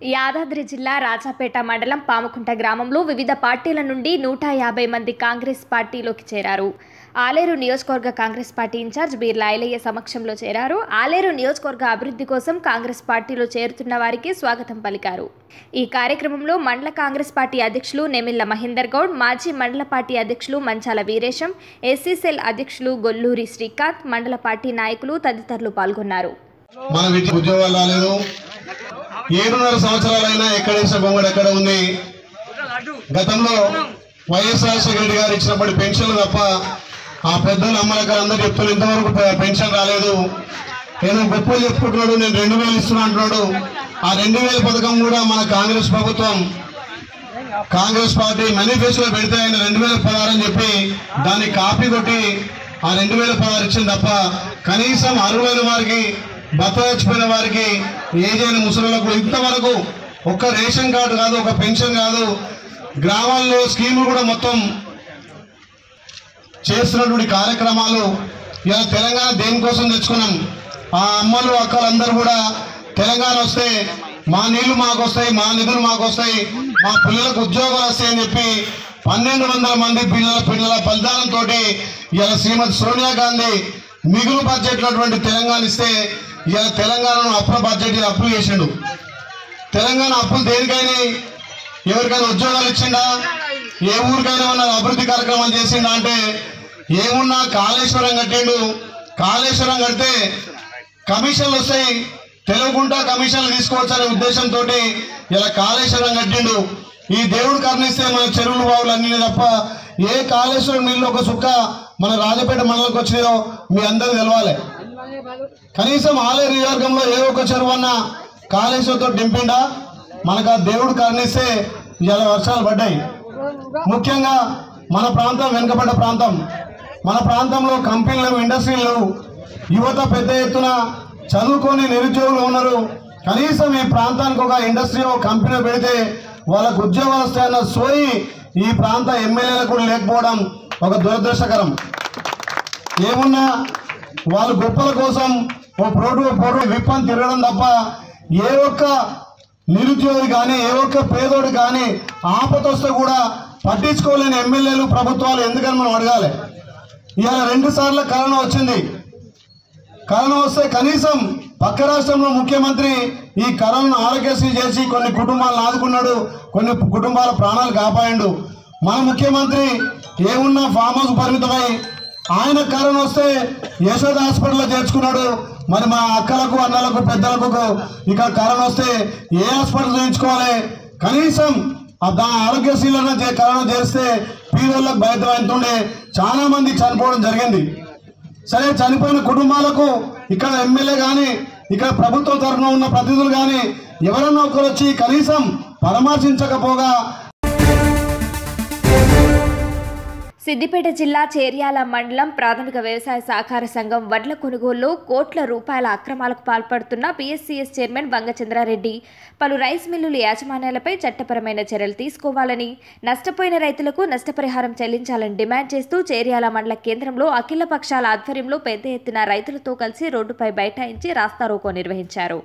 యాదాద్రి జిల్లా రాజాపేట మండలం పాముకుంట గ్రామంలో వివిధ పార్టీల నుండి నూట యాభై మంది కాంగ్రెస్ పార్టీలోకి చేరారు ఆలేరు నియోజకవర్గ Congress party in-charge Beerla Ailaiah సమక్షంలో చేరారు ఆలేరు నియోజకవర్గ అభివృద్ధి కోసం కాంగ్రెస్ పార్టీలో చేరుతున్న వారికి స్వాగతం పలికారు ఈ కార్యక్రమంలో మండల కాంగ్రెస్ పార్టీ అధ్యక్షులు నెమిళ్ల మహేందర్ గౌడ్ మాజీ మండల పార్టీ అధ్యక్షులు మంచాల వీరేశం ఎస్సీసెల్ అధ్యక్షులు గొల్లూరి శ్రీకాంత్ మండల పార్టీ నాయకులు తదితరులు పాల్గొన్నారు మన వీటికి ఉద్యోగాలు రాలేదు ఏడున్నర సంవత్సరాలైనా ఎక్కడ వేసిన బొమ్మడు ఎక్కడ ఉంది గతంలో వైఎస్ రాజశేఖర రెడ్డి గారు ఇచ్చినప్పటి పెన్షన్లు తప్ప ఆ పెద్దలు అమ్మలకి అందరూ చెప్తున్నారు ఇంతవరకు పె- పెన్షన్ రాలేదు నేను గొప్పలు చెప్పుకుంటున్నాడు నేను రెండు వేలు ఇస్తున్నా అంటున్నాడు ఆ రెండు వేల పథకం కూడా మన కాంగ్రెస్ ప్రభుత్వం కాంగ్రెస్ పార్టీ మేనిఫెస్టోలో పెడితే ఆయన రెండు వేల పదహారు అని చెప్పి దాన్ని కాపీ కొట్టి ఆ రెండు వేల పదహారు ఇచ్చింది తప్ప కనీసం అర్హులైన వారికి భర్త చచ్చిపోయిన వారికి ఏజ్ అయిన ముసలిలకు ఇంతవరకు ఒక్క రేషన్ కార్డు కాదు ఒక పెన్షన్ కాదు గ్రామాల్లో స్కీములు కూడా మొత్తం చేస్తున్నటువంటి కార్యక్రమాలు ఇలా తెలంగాణ దేనికోసం తెచ్చుకున్నాం ఆ అమ్మలు అక్కలు అందరూ కూడా తెలంగాణ వస్తే మా నీళ్లు మాకు వస్తాయి మా నిధులు మాకు వస్తాయి మా పిల్లలకు ఉద్యోగాలు వస్తాయని చెప్పి పన్నెండు వందల మంది పిల్లల పిల్లల బలిదానంతో ఇలా శ్రీమతి సోనియా గాంధీ మిగులు బడ్జెట్ అటువంటి తెలంగాణ ఇస్తే ఇలా తెలంగాణను అప్పుల బడ్జెట్ అప్పులు చేసిండు తెలంగాణ అప్పులు దేనికైనా ఎవరికైనా ఉద్యోగాలు ఇచ్చిండా ఏ ఊరికైనా ఏమన్నా అభివృద్ధి కార్యక్రమాలు చేసిండా అంటే ఏమున్నా కాళేశ్వరం కట్టిండు కాళేశ్వరం కడితే కమిషన్లు వస్తాయి తెలియకుండా కమిషన్లు తీసుకోవచ్చనే ఉద్దేశంతో ఇలా కాళేశ్వరం కట్టిండు ఈ దేవుడు కరుణిస్తే మన చెరువులు బావులు అన్ని తప్ప ఏ కాళేశ్వరం నీళ్ళు ఒక సుక్క మన రాజపేట మండలంకి వచ్చినాయో మీ అందరికి తెలవాలి కనీసం ఆలయ నియోజకంలో ఏ ఒక్క చెరువు అన్నా కాళేశ్వరంతో నింపిండా మనకు ఆ దేవుడు కరుణిస్తే ఇలా వర్షాలు పడ్డాయి ముఖ్యంగా మన ప్రాంతం వెనుకబడ్డ ప్రాంతం మన ప్రాంతంలో కంపెనీలు ఇండస్ట్రీలు లేవు. యువత పెద్ద ఎత్తున చదువుకొని నిరుద్యోగులు ఉన్నారు కనీసం ఈ ప్రాంతానికి ఒక ఇండస్ట్రీ ఒక కంపెనీ పెడితే వాళ్ళకు ఉద్యోగాలు వస్తాయన్న సోయి ఈ ప్రాంత ఎమ్మెల్యేలకు కూడా లేకపోవడం ఒక దురదృష్టకరం ఏమున్నా వాళ్ళు గొప్పల కోసం ఓ ప్రోటు పొరు విప్పని తిరగడం తప్ప ఏ ఒక్క నిరుద్యోగి కానీ ఏ ఒక్క పేదోడు కానీ ఆపత వస్తే కూడా పట్టించుకోలేని ఎమ్మెల్యేలు ప్రభుత్వాలు ఎందుకని మనం అడగాలి ఇవాళ రెండు సార్లు కరోనా వచ్చింది కరోనా వస్తే కనీసం పక్క రాష్ట్రంలో ముఖ్యమంత్రి ఈ కరోనాను ఆరోగ్యశ్రీ చేసి కొన్ని కుటుంబాలను ఆదుకున్నాడు కొన్ని కుటుంబాల ప్రాణాలు కాపాడిండు మన ముఖ్యమంత్రి ఏమున్నా ఫామ్ హౌస్ పరిమితమై ఆయన కరోనా వస్తే యశోద హాస్పిటల్లో చేర్చుకున్నాడు మరి మా అక్కలకు అన్నలకు పెద్దలకు ఇక కరోనా వస్తే ఏ హాస్పిటల్ చూపించుకోవాలి కనీసం ఆ దా ఆరోగ్యశ్రీలో కరోనా చేస్తే పీరోళ్ళకు బయట అవుతుండే చాలా మంది చనిపోవడం జరిగింది సరే చనిపోయిన కుటుంబాలకు ఇక్కడ ఎమ్మెల్యే కానీ ఇక్కడ ప్రభుత్వం తరఫున ఉన్న ప్రతినిధులు కానీ ఎవరన్నా ఒకరు వచ్చి కనీసం పరామర్శించకపోగా సిద్దిపేట జిల్లా చేర్యాల మండలం ప్రాథమిక వ్యవసాయ సహకార సంఘం వడ్ల కొనుగోలులో కోట్ల రూపాయల అక్రమాలకు పాల్పడుతున్న పిఎస్సిఎస్ చైర్మన్ బంగచంద్రారెడ్డి పలు రైస్ మిల్లుల యాజమాన్యాలపై చట్టపరమైన చర్యలు తీసుకోవాలని నష్టపోయిన రైతులకు నష్టపరిహారం చెల్లించాలని డిమాండ్ చేస్తూ చేర్యాల మండల కేంద్రంలో అఖిల పక్షాల ఆధ్వర్యంలో పెద్ద ఎత్తున రైతులతో కలిసి రోడ్డుపై బైఠాయించి రాస్తారోకో నిర్వహించారు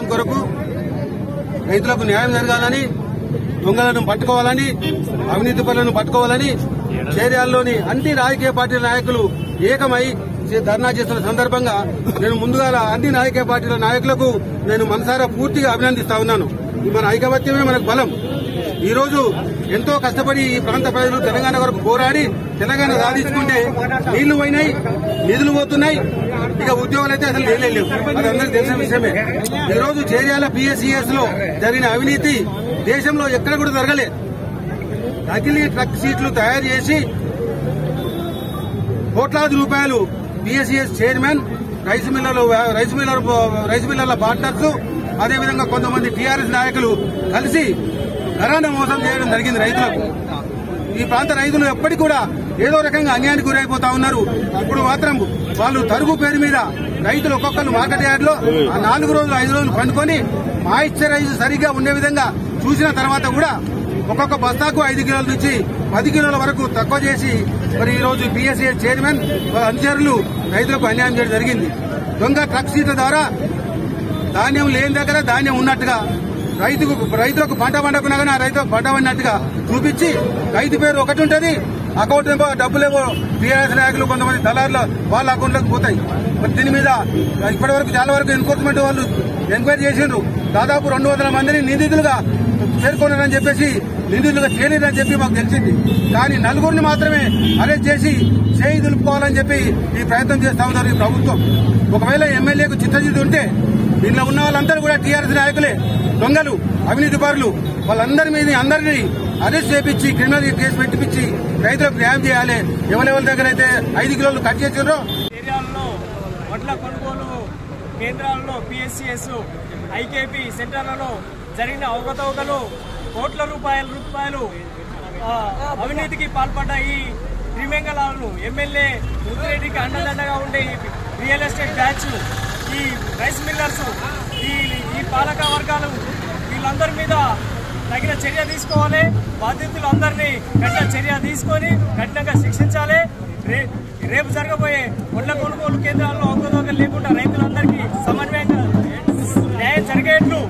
కొరకు రైతులకు న్యాయం జరగాలని దొంగలను పట్టుకోవాలని అవినీతి పనులను పట్టుకోవాలని చేర్యాల్లోని అన్ని రాజకీయ పార్టీల నాయకులు ఏకమై చే- ధర్నా చేస్తున్న సందర్భంగా నేను ముందుగా అన్ని రాజకీయ పార్టీల నాయకులకు నేను మనసారా పూర్తిగా అభినందిస్తా ఉన్నాను ఈ మన ఐకమత్యమే మనకు బలం ఈ రోజు ఎంతో కష్టపడి ఈ ప్రాంత ప్రజలు తెలంగాణ వరకు పోరాడి తెలంగాణ సాధించుకుంటే నీళ్లు పోయినాయి నిధులు పోతున్నాయి ఇక ఉద్యోగాలు అయితే అసలు లేనే లేవు అది అందరికీ తెలిసిన విషయమే ఈ రోజు చేర్యాల పిఎస్సిఎస్ లో జరిగిన అవినీతి దేశంలో ఎక్కడ కూడా జరగలేదు నకిలీ ట్రక్ సీట్లు తయారు చేసి కోట్లాది రూపాయలు పిఎస్సిఎస్ చైర్మన్ రైస్ మిల్లర్లు రైస్ మిల్లర్ రైస్ మిల్లర్ల పార్ట్నర్స్ అదేవిధంగా కొంతమంది టీఆర్ఎస్ నాయకులు కలిసి ఘరానా మోసం చేయడం జరిగింది రైతులకు ఈ ప్రాంత రైతులు ఎప్పటికీ కూడా ఏదో రకంగా అన్యాయానికి గురైపోతా ఉన్నారు ఇప్పుడు మాత్రం వాళ్ళు తరుగు పేరు మీద రైతులు ఒక్కొక్కరు మార్కెట్ యార్డ్ లో ఆ నాలుగు రోజులు ఐదు రోజులు పండుకొని మాయిశ్చరైజ్ సరిగ్గా ఉండే విధంగా చూసిన తర్వాత కూడా ఒక్కొక్క బస్తాకు ఐదు కిలోల నుంచి పది కిలోల వరకు తక్కువ చేసి మరి ఈ రోజు పిఎస్ఏ చైర్మన్ వాళ్ళ అనుచరులు రైతులకు అన్యాయం చేయడం జరిగింది దొంగ ట్రక్ సీట్ల ద్వారా ధాన్యం లేని దగ్గర ధాన్యం ఉన్నట్టుగా రైతుకు రైతులకు పంట పండకున్నా కానీ ఆ రైతులకు పంట పడినట్టుగా చూపించి రైతు పేరు ఒకటి ఉంటుంది అకౌంట్ ఏమో డబ్బులేమో టీఆర్ఎస్ నాయకులు కొంతమంది దళారులు వాళ్ళ అకౌంట్లోకి పోతాయి మరి దీని మీద ఇప్పటి వరకు చాలా వరకు ఎన్ఫోర్స్మెంట్ వాళ్ళు ఎంక్వైరీ చేసిండ్రు దాదాపు రెండు వందల మందిని నిందితులుగా పేర్కొన్నారని చెప్పేసి నిందితులుగా చేయలేదని చెప్పి మాకు తెలిసింది కానీ నలుగురిని మాత్రమే అరెస్ట్ చేసి చేయి దులుపుకోవాలని చెప్పి ఈ ప్రయత్నం చేస్తా ఉన్నారు ఈ ప్రభుత్వం ఒకవేళ ఎమ్మెల్యేకు చిత్తశుద్ధి ఉంటే దీనిలో ఉన్న వాళ్ళందరూ కూడా టీఆర్ఎస్ నాయకులే దొంగలు అవినీతి పరులు వాళ్ళందరి మీద అందరినీ అరెస్ట్ చేపించి క్రిమినల్ కేసు పెట్టిపించి రైతులకు న్యాయం చేయాలి ఎవరెవరి దగ్గర అయితే ఐదు కిలోలు కట్ చేసారో ఏరియాల్లో వడ్ల కొనుగోలు కేంద్రాల్లో పిఎస్సిఎస్ ఐకేపీ సెంటర్లలో జరిగిన అవకతవకలు కోట్ల రూపాయల రూపాయలు ఆ, అవినీతికి పాల్పడ్డ ఈ త్రిమెంగళాలను ఎమ్మెల్యే ముద్దిరెడ్డికి అండదండగా ఉండే ఈ రియల్ ఎస్టేట్ బ్యాచ్ ఈ రైస్ మిల్లర్స్ ఈ ఈ పాలక వర్గాలు వీళ్ళందరి మీద తగిన చర్య తీసుకోవాలి బాధితులందరినీ కఠిన చర్య తీసుకొని కఠినంగా శిక్షించాలి రే రేపు జరగబోయే ఒడ్ల కొనుగోలు కేంద్రాల్లో అవకతవకలు లేకుండా రైతులందరికీ సమన్వయంగా న్యాయం జరిగేట్లు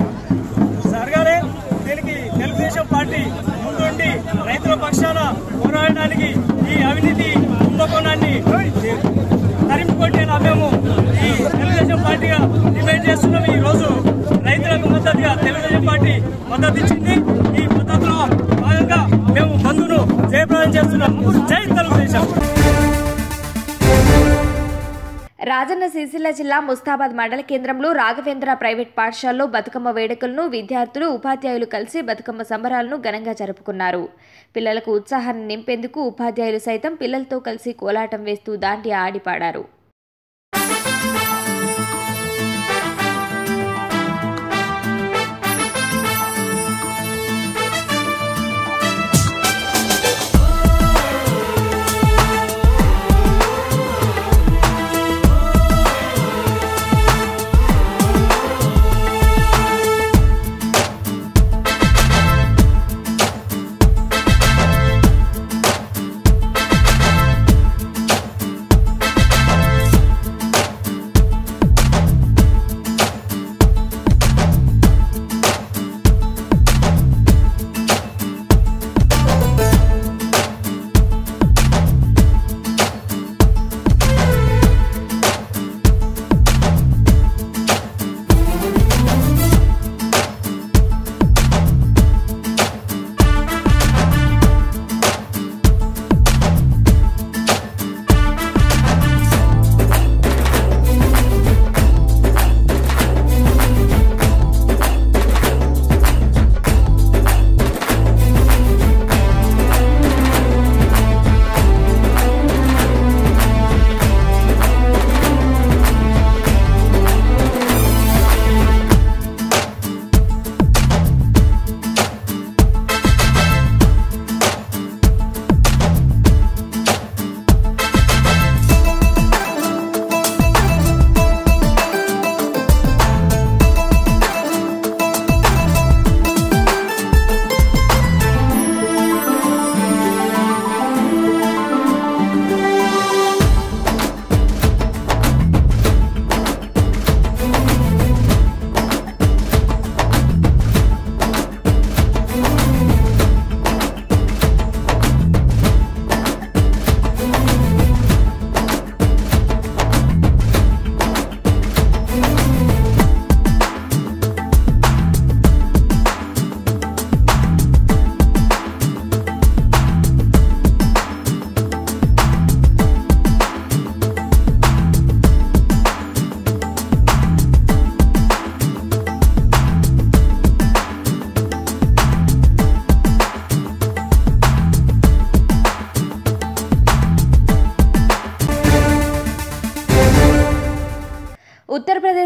జరగాలి దీనికి తెలుగుదేశం పార్టీ ముందుండి రైతుల పక్షాన పోరాడడానికి ఈ అవినీతి కుంభకోణాన్ని తరిమి కొట్టేలా మేము ఈ తెలుగుదేశం పార్టీగా డిమాండ్ చేస్తున్నాం ఈ రోజు రైతులకు మద్దతుగా తెలుగుదేశం పార్టీ మద్దతు ఇచ్చింది ఈ మద్దతులో భాగంగా మేము బంధును జయప్రదం చేస్తున్నాం జై తెలుగుదేశం రాజన్న సిరిసిల్ల జిల్లా ముస్తాబాద్ మండల కేంద్రంలో రాఘవేంద్ర ప్రైవేట్ పాఠశాలలో బతుకమ్మ వేడుకలను విద్యార్థులు ఉపాధ్యాయులు కలిసి బతుకమ్మ సంబరాలను ఘనంగా జరుపుకున్నారు పిల్లలకు ఉత్సాహాన్ని నింపేందుకు ఉపాధ్యాయులు సైతం పిల్లలతో కలిసి కోలాటం వేస్తూ దాండియా ఆడి పాడారు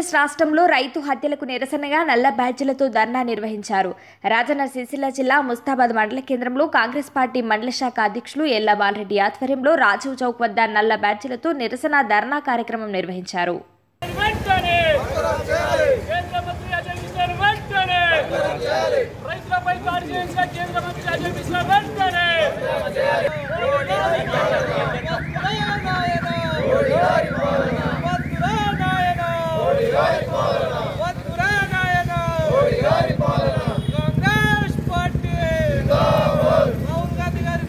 ఆంధ్రప్రదేశ్ రాష్ట్రంలో రైతు హత్యలకు నిరసనగా నల్ల బ్యాడ్జీలతో ధర్నా నిర్వహించారు రాజన్న సిరిసిల్ల జిల్లా ముస్తాబాద్ మండల కేంద్రంలో కాంగ్రెస్ పార్టీ మండల శాఖ అధ్యక్షులు ఎల్లా బాలరెడ్డి ఆధ్వర్యంలో రాజీవ్ చౌక్ వద్ద నల్ల బ్యాడ్జీలతో నిరసన ధర్నా కార్యక్రమం నిర్వహించారు వెంటనే కేంద్ర మంత్రి అజయ్ మిశ్రా వెంటనే రైతులపై దాడి చేసిన కేంద్ర మంత్రి అజయ్ మిశ్రా వెంటనే కాంగ్రెస్ పార్టీ రాహుల్ గాంధీ గారి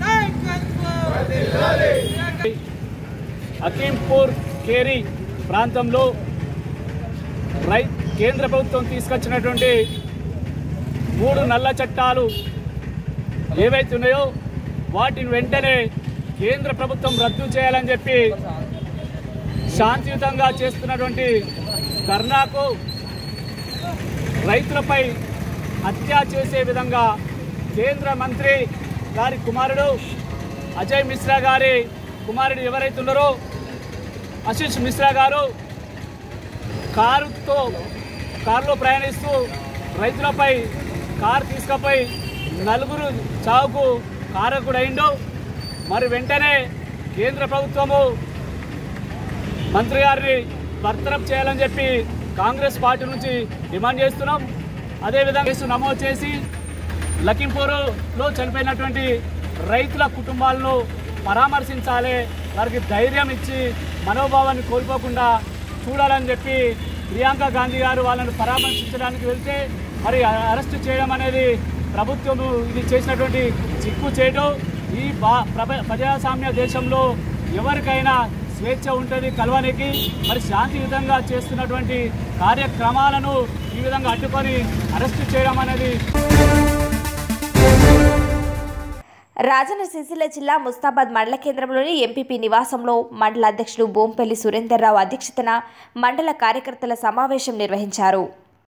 నాయకత్వం అకీంపూర్ కేరి ప్రాంతంలో రై కేంద్ర ప్రభుత్వం తీసుకొచ్చినటువంటి మూడు నల్ల చట్టాలు ఏవైతే ఉన్నాయో వాటిని వెంటనే కేంద్ర ప్రభుత్వం రద్దు చేయాలని చెప్పి శాంతియుతంగా చేస్తున్నటువంటి ధర్నాకు రైతులపై హత్య చేసే విధంగా కేంద్ర మంత్రి గారి కుమారుడు అజయ్ మిశ్రా గారి కుమారుడు ఎవరైతే ఉన్నారో ఆశీష్ మిశ్రా గారు కారుతో కారులో ప్రయాణిస్తూ రైతులపై కారు తీసుకుపోయి నలుగురు చావుకు కారకుడైండు మరి వెంటనే కేంద్ర ప్రభుత్వము మంత్రి గారిని బర్తరఫ్ చేయాలని చెప్పి కాంగ్రెస్ పార్టీ నుంచి డిమాండ్ చేస్తున్నాం అదేవిధంగా కేసు నమోదు చేసి లఖింపూర్లో చనిపోయినటువంటి రైతుల కుటుంబాలను పరామర్శించాలి వారికి ధైర్యం ఇచ్చి మనోభావాన్ని కోల్పోకుండా చూడాలని చెప్పి ప్రియాంక గాంధీ గారు వాళ్ళని పరామర్శించడానికి వెళ్తే మరి అరెస్ట్ చేయడం అనేది ప్రభుత్వం ఇది చేసినటువంటి చిక్కు చేయడం ఈ బా ప్రప- ప్రజాస్వామ్య దేశంలో ఎవరికైనా స్వేచ్ఛ ఉంటుంది కలవనికి మరి శాంతియుతంగా చేస్తున్నటువంటి కార్యక్రమాలను ఈ విధంగా అడ్డుకొని అరెస్ట్ చేయడం అనేది రాజన్న సిరిసిల్ల జిల్లా ముస్తాబాద్ మండల కేంద్రంలోని ఎంపీపీ నివాసంలో మండల అధ్యక్షులు బోంపల్లి సురేందర్రావు అధ్యక్షతన మండల కార్యకర్తల సమావేశం నిర్వహించారు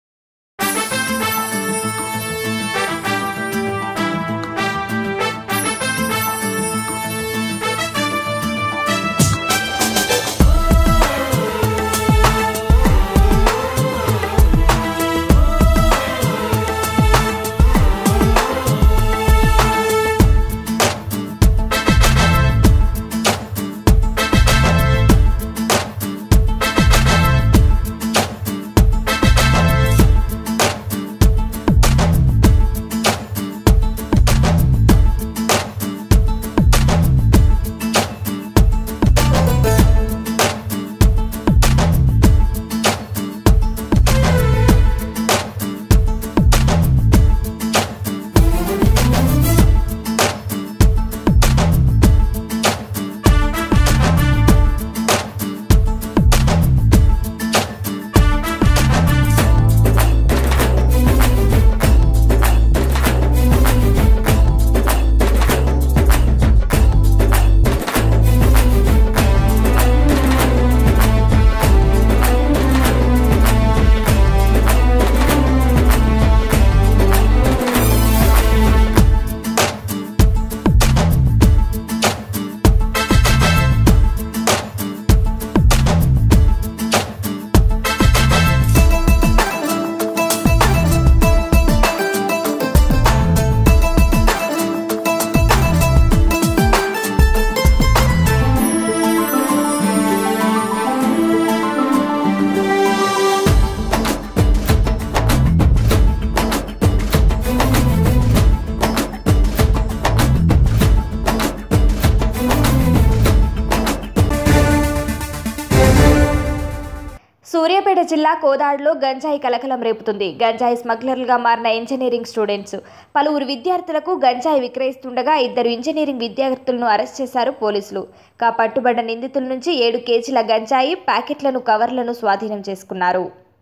సూర్యాపేట జిల్లా కోదాడులో గంజాయి కలకలం రేపుతుంది గంజాయి స్మగ్లర్లుగా మారిన ఇంజనీరింగ్ స్టూడెంట్స్ పలువురు విద్యార్థులకు గంజాయి విక్రయిస్తుండగా ఇద్దరు ఇంజనీరింగ్ విద్యార్థులను అరెస్ట్ చేశారు పోలీసులు కా పట్టుబడ్డ నిందితుల నుంచి ఏడు కేజీల గంజాయి ప్యాకెట్లను కవర్లను స్వాధీనం చేసుకున్నారు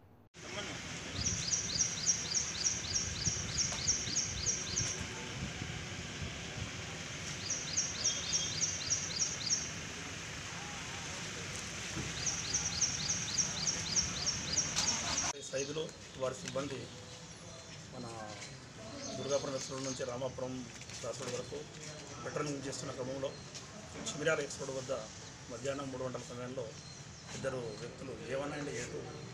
సైదులు వారి సిబ్బంది మన దుర్గాపురం ఎక్స్ రోడ్ నుంచి రామాపురం క్రాస్ రోడ్ వరకు పెట్రోలింగ్ చేస్తున్న క్రమంలో చిమిరాల ఎక్స్ రోడ్ వద్ద మధ్యాహ్నం మూడు గంటల సమయంలో ఇద్దరు వ్యక్తులు A one and A two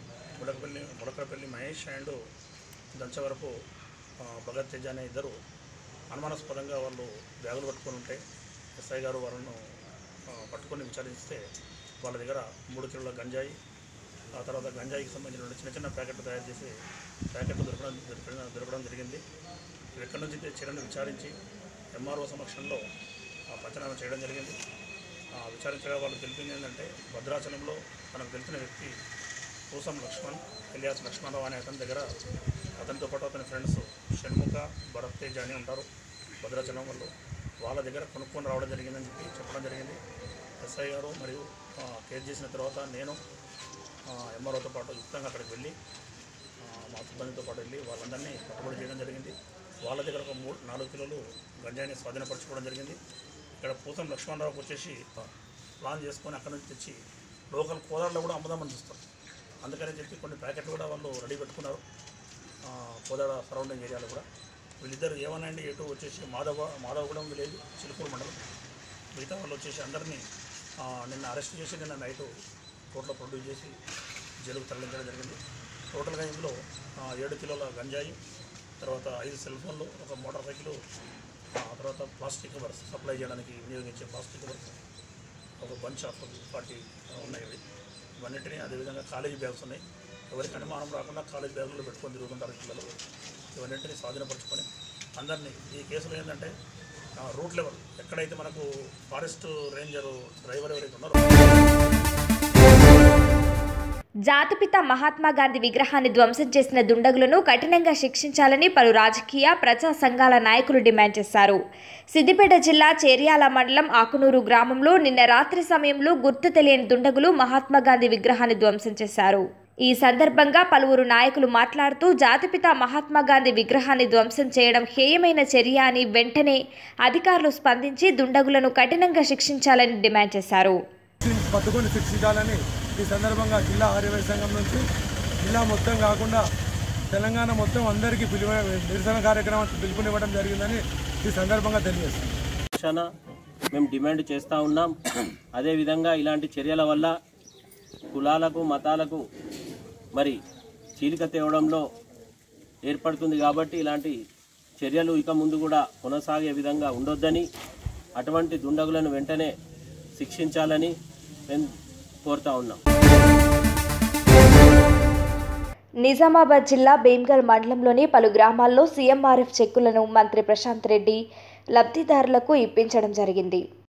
Mudakapalli Mudakapalli Mahesh and Danchavarapu ఆ, భగత్ తేజ అనే ఇద్దరు అనుమానాస్పదంగా వాళ్ళు బ్యాగులు పట్టుకొని ఉంటే ఎస్ఐ గారు వాళ్ళను ఆ, పట్టుకొని విచారిస్తే వాళ్ళ దగ్గర మూడు కిలోల గంజాయి ఆ తర్వాత గంజాయికి సంబంధించిన చిన్న చిన్న ప్యాకెట్లు తయారు చేసి ప్యాకెట్లు దొరకడం దొరకడం దొరకడం జరిగింది ఇవి ఎక్కడి నుంచి తెచ్చారని విచారించి ఎంఆర్ఓ సమక్షంలో ఆ, పంచనామా చేయడం జరిగింది ఆ, విచారించగా వాళ్ళు తెలిపింది ఏంటంటే భద్రాచలంలో మనకు తెలిసిన వ్యక్తి పూసం లక్ష్మణ్ ఎలియాస్ లక్ష్మణరావు అనే అతని దగ్గర అతనితో పాటు అతని ఫ్రెండ్స్ షణ్ముఖ భరత్ తేజ్ అని ఉంటారు భద్రాచలం వాళ్ళు వాళ్ళ దగ్గర కొనుక్కొని రావడం జరిగిందని చెప్పి చెప్పడం జరిగింది ఎస్ఐ గారు మరియు ఆ, కేసు చేసిన తర్వాత నేను ఎంఆర్ఓతో పాటు యుక్తంగా అక్కడికి వెళ్ళి ఆ, మా సిబ్బందితో పాటు వెళ్ళి వాళ్ళందరినీ పట్టుబడి చేయడం జరిగింది వాళ్ళ దగ్గర ఒక మూడు నాలుగు కిలోలు గంజాయిని స్వాధీనపరచుకోవడం జరిగింది ఇక్కడ పూతం లక్ష్మణరావుకి వచ్చేసి ప్లాన్ చేసుకొని అక్కడ నుంచి తెచ్చి లోకల్ కోదాడలో కూడా అమ్ముదామని చూస్తారు అందుకని చెప్పి కొన్ని ప్యాకెట్లు కూడా వాళ్ళు రెడీ పెట్టుకున్నారు ఆ, కోదాడ సరౌండింగ్ ఏరియాలో కూడా వీళ్ళిద్దరు ఏమనండి ఎటు వచ్చేసి మాధవ మాధవగూడెం విలేజ్ చిలుకూరు మండలం మిగతా వాళ్ళు వచ్చేసి అందరినీ ఆ, నిన్న అరెస్ట్ చేసి నిన్న నైటు కోర్టులో ప్రొడ్యూస్ చేసి జైలుకు తరలించడం జరిగింది టోటల్గా ఇందులో ఆ, ఏడు కిలోల గంజాయి తర్వాత ఐదు సెల్ ఫోన్లు ఒక మోటార్ సైకిల్ ఆ తర్వాత ప్లాస్టిక్ కవర్స్ సప్లై చేయడానికి వినియోగించే ప్లాస్టిక్ కవర్స్ ఒక బంచ్ ఆఫ్ ఫార్టీ ఉన్నాయి ఇవి ఇవన్నిటిని అదేవిధంగా కాలేజీ బ్యాగ్స్ ఉన్నాయి ఎవరికి అనుమానం రాకుండా కాలేజీ బ్యాగుల్లో పెట్టుకొని తిరుగుతుంటారు పిల్లలు ఇవన్నింటినీ స్వాధీనపరచుకొని అందరినీ ఈ కేసులో ఏంటంటే ఆ, రూట్ లెవెల్ ఎక్కడైతే మనకు ఫారెస్ట్ రేంజర్ డ్రైవర్ ఎవరైతే ఉన్నారో జాతిపిత మహాత్మా గాంధీ విగ్రహాన్ని ధ్వంసం చేసిన దుండగులను కఠినంగా శిక్షించాలని పలు రాజకీయ ప్రజా సంఘాల నాయకులు డిమాండ్ చేశారు సిద్దిపేట జిల్లా చేర్యాల మండలం ఆకునూరు గ్రామంలో నిన్న రాత్రి సమయంలో గుర్తు తెలియని దుండగులు మహాత్మా గాంధీ విగ్రహాన్ని ధ్వంసం చేశారు ఈ సందర్భంగా పలువురు నాయకులు మాట్లాడుతూ జాతిపిత మహాత్మా గాంధీ విగ్రహాన్ని ధ్వంసం చేయడం హేయమైన చర్య అని వెంటనే అధికారులు స్పందించి దుండగులను కఠినంగా శిక్షించాలని డిమాండ్ చేశారు పట్టుకొని శిక్షించాలని ఈ సందర్భంగా జిల్లా ఆర్యవైశ్య సంఘం నుంచి జిల్లా మొత్తం కాకుండా తెలంగాణ మొత్తం అందరికీ పిలువ నిరసన కార్యక్రమం పిలుపునివ్వడం జరిగిందని ఈ సందర్భంగా తెలియజేస్తుంది పక్షాన మేము డిమాండ్ చేస్తూ ఉన్నాం అదేవిధంగా ఇలాంటి చర్యల వల్ల కులాలకు మతాలకు మరి చీలిక తేవడంలో ఏర్పడుతుంది కాబట్టి ఇలాంటి చర్యలు ఇక ముందు కూడా కొనసాగే విధంగా ఉండొద్దని అటువంటి దుండగులను వెంటనే శిక్షించాలని మేము కోరుతా ఉన్నాం నిజామాబాద్ జిల్లా భీమ్గల్ మండలంలోని పలు గ్రామాల్లో సీఎంఆర్ఎఫ్ చెక్కులను మంత్రి ప్రశాంత్ రెడ్డి లబ్ధిదారులకు ఇప్పించడం జరిగింది